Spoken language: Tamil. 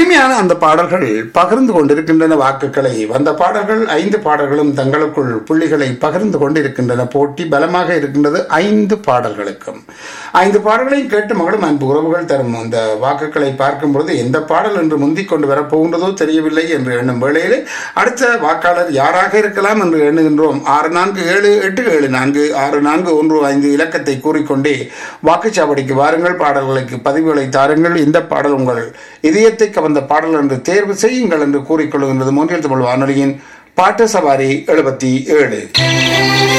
இனிமையான அந்த பாடல்கள் பகிர்ந்து கொண்டிருக்கின்றன வாக்குகளை வந்த பாடல்கள் ஐந்து பாடல்களும் தங்களுக்குள் புள்ளிகளை பகிர்ந்து கொண்டிருக்கின்றன போட்டி பலமாக இருக்கின்றது ஐந்து பாடல்களுக்கும் ஐந்து பாடல்களையும் கேட்டு மகளும் அன்பு உறவுகள் தரும் அந்த வாக்குகளை பார்க்கும் பொழுது எந்த பாடல் என்று முந்திக் கொண்டு வரப்போகின்றதோ தெரியவில்லை என்று எண்ணும் வேளையிலே அடுத்த வாக்காளர் யாராக இருக்கலாம் என்று எண்ணுகின்றோம் ஆறு நான்கு ஏழு எட்டு ஏழு நான்கு ஆறு நான்கு ஒன்று ஐந்து இலக்கத்தை கூறிக்கொண்டே வாக்குச்சாவடிக்கு வாருங்கள் பாடல்களுக்கு பதிவுகளை தாருங்கள் இந்த பாடல் உங்கள் இதயத்தை கவர்ந்த பாடல் என்று தேர்வு செய்யுங்கள் என்று கூறிக்கொள்கின்றது மூன்றில் தமிழ் வானொலியின் பாட்டு சவாரி எழுபத்தி ஏழு